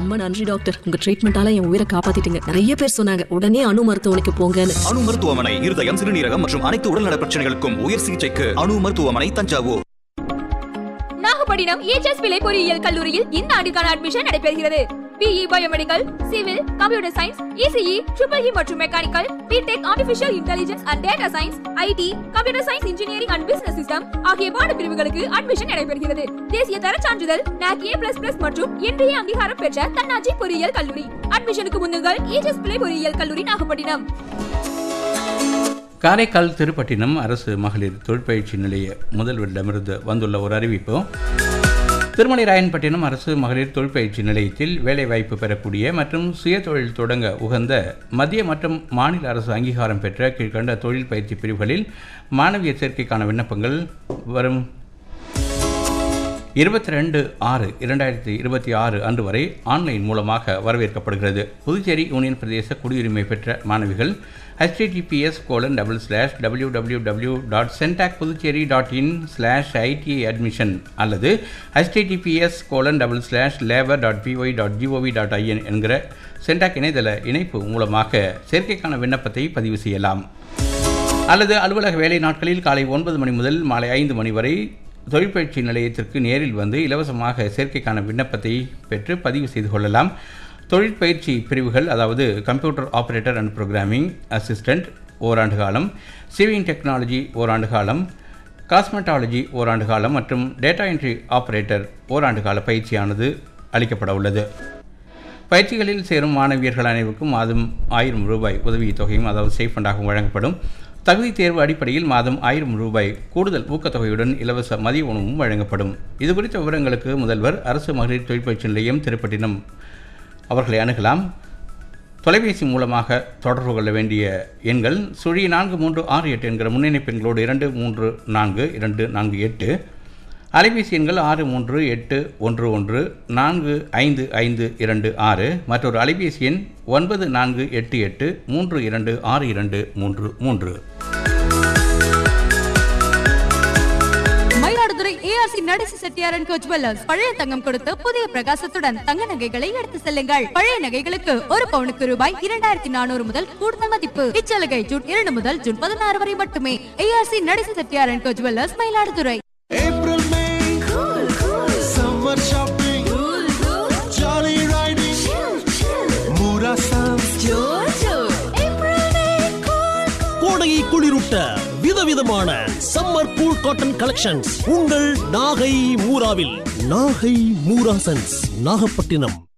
ரொம்ப நன்றி டாக்டர் உங்க ட்ரீட்மெண்டால என் உயிரை காப்பாத்திட்டீங்க நிறைய பேர் சொன்னாங்க உடனே அணு மருத்துவமனைக்கு போங்கன்னு அணு மருத்துவமனை இருதயம் சிறுநீரகம் மற்றும் அனைத்து உடல்நல பிரச்சனைகளுக்கும் உயர் சிகிச்சைக்கு அணு மருத்துவமனை தஞ்சாவூர் நாகப்பட்டினம் ஏஜஸ் பிள்ளை பொறியியல் கல்லூரியில் இந்த ஆண்டுக்கான அட்மிஷன் நடைபெறுகிறது BE biomedical civil computer science ECE triple E மற்றும் mechanical B Tech artificial intelligence and data science IT computer science engineering and business system ஆகிய பாடப்பிரிவுகளுக்கு அட்மிஷன் நடைபெறுகிறது தேசிய தர சான்றிதழ் NAC A++ மற்றும் இன்றைய அங்கீகாரம் பெற்ற தன்னாட்சி பொறியியல் கல்லூரி அட்மிஷனுக்கு முன்னுங்கள் ஏஜஸ் பிள்ளை பொறியியல் கல்லூரி நாகப்பட்டினம் காரைக்கால் திருப்பட்டினம் அரசு மகளிர் தொழிற்பயிற்சி நிலைய முதல்வரிடமிருந்து வந்துள்ள ஒரு அறிவிப்பு திருமலைராயன்பட்டினம் அரசு மகளிர் தொழிற்பயிற்சி நிலையத்தில் வேலைவாய்ப்பு பெறக்கூடிய மற்றும் சுயதொழில் தொடங்க உகந்த மத்திய மற்றும் மாநில அரசு அங்கீகாரம் பெற்ற கீழ்கண்ட தொழில் பயிற்சி பிரிவுகளில் மாணவிய சேர்க்கைக்கான விண்ணப்பங்கள் வரும் இருபத்தி ரெண்டு ஆறு இரண்டாயிரத்தி இருபத்தி ஆறு அன்று வரை ஆன்லைன் மூலமாக வரவேற்கப்படுகிறது புதுச்சேரி யூனியன் பிரதேச குடியுரிமை பெற்ற மாணவிகள் https colon double slash W W W dot Centac Puducherry dot in slash ITI admission அல்லது https colon double slash labour dot PY dot GOV dot IN என்கிற சென்டாக் இணையதள இணைப்பு மூலமாக சேர்க்கைக்கான விண்ணப்பத்தை பதிவு செய்யலாம் அல்லது அலுவலக வேலை நாட்களில் காலை ஒன்பது மணி முதல் மாலை ஐந்து மணி வரை தொழிற்பயிற்சி நிலையத்திற்கு நேரில் வந்து இலவசமாக சேர்க்கைக்கான விண்ணப்பத்தை பெற்று பதிவு செய்து கொள்ளலாம் தொழிற்பயிற்சி பிரிவுகள் அதாவது computer operator and programming assistant ஓராண்டு காலம் சிவிங் டெக்னாலஜி ஓராண்டு காலம் காஸ்மெட்டாலஜி ஓராண்டு காலம் மற்றும் டேட்டா என்ட்ரி ஆபரேட்டர் ஓராண்டு கால பயிற்சியானது அளிக்கப்பட உள்ளது பயிற்சிகளில் சேரும் மாணவியர்கள் அனைவருக்கும் மாதம் ஆயிரம் ரூபாய் உதவித் தொகையும் அதாவது சேஃப் ஃபண்டாகவும் வழங்கப்படும் தகுதி தேர்வு அடிப்படையில் மாதம் ஆயிரம் ரூபாய் கூடுதல் ஊக்கத்தொகையுடன் இலவச மதிய உணவும் வழங்கப்படும் இது குறித்த விவரங்களுக்கு முதல்வர் அரசு மகளிர் தொழிற்பயிற்சி நிலையம் திருப்பட்டினம் அவர்களை அணுகலாம் தொலைபேசி மூலமாக தொடர்பு கொள்ள வேண்டிய எண்கள் சுழி நான்கு மூன்று ஆறு எட்டு என்கிற முன்னணிப் எண்களோடு இரண்டு மூன்று நான்கு இரண்டு நான்கு எட்டு அலைபேசி எண்கள் ஆறு மூன்று எட்டு ஒன்று ஒன்று நான்கு ஐந்து ஐந்து இரண்டு ஆறு மற்றொரு அலைபேசி எண் ஒன்பது நான்கு எட்டு எட்டு மூன்று இரண்டு ஆறு இரண்டு மூன்று மூன்று Mayiladuthurai ARC Natesi Chettiyar and co jewellers பழைய தங்கம் கொடுத்து புதிய பிரகாசத்துடன் தங்க நகைகளை எடுத்து செல்லுங்கள் பழைய நகைகளுக்கு ஒரு பவுனுக்கு ரூபாய் இரண்டாயிரத்தி நானூறு முதல் கூடுதல் மதிப்பு இச்சலுகை ஜூன் இரண்டு முதல் ஜூன் பதினாறு வரை மட்டுமே ARC Natesi Chettiyar and co jewellers Mayiladuthurai April, May, summer shopping, jolly riding, Mura Sands, கோடையை குளிரூட்ட விதவிதமான சம்மர் கூல் காட்டன் கலெக்ஷன்ஸ் உங்கள் நாகை மூராவில் நாகை மூரா சன்ஸ் நாகப்பட்டினம்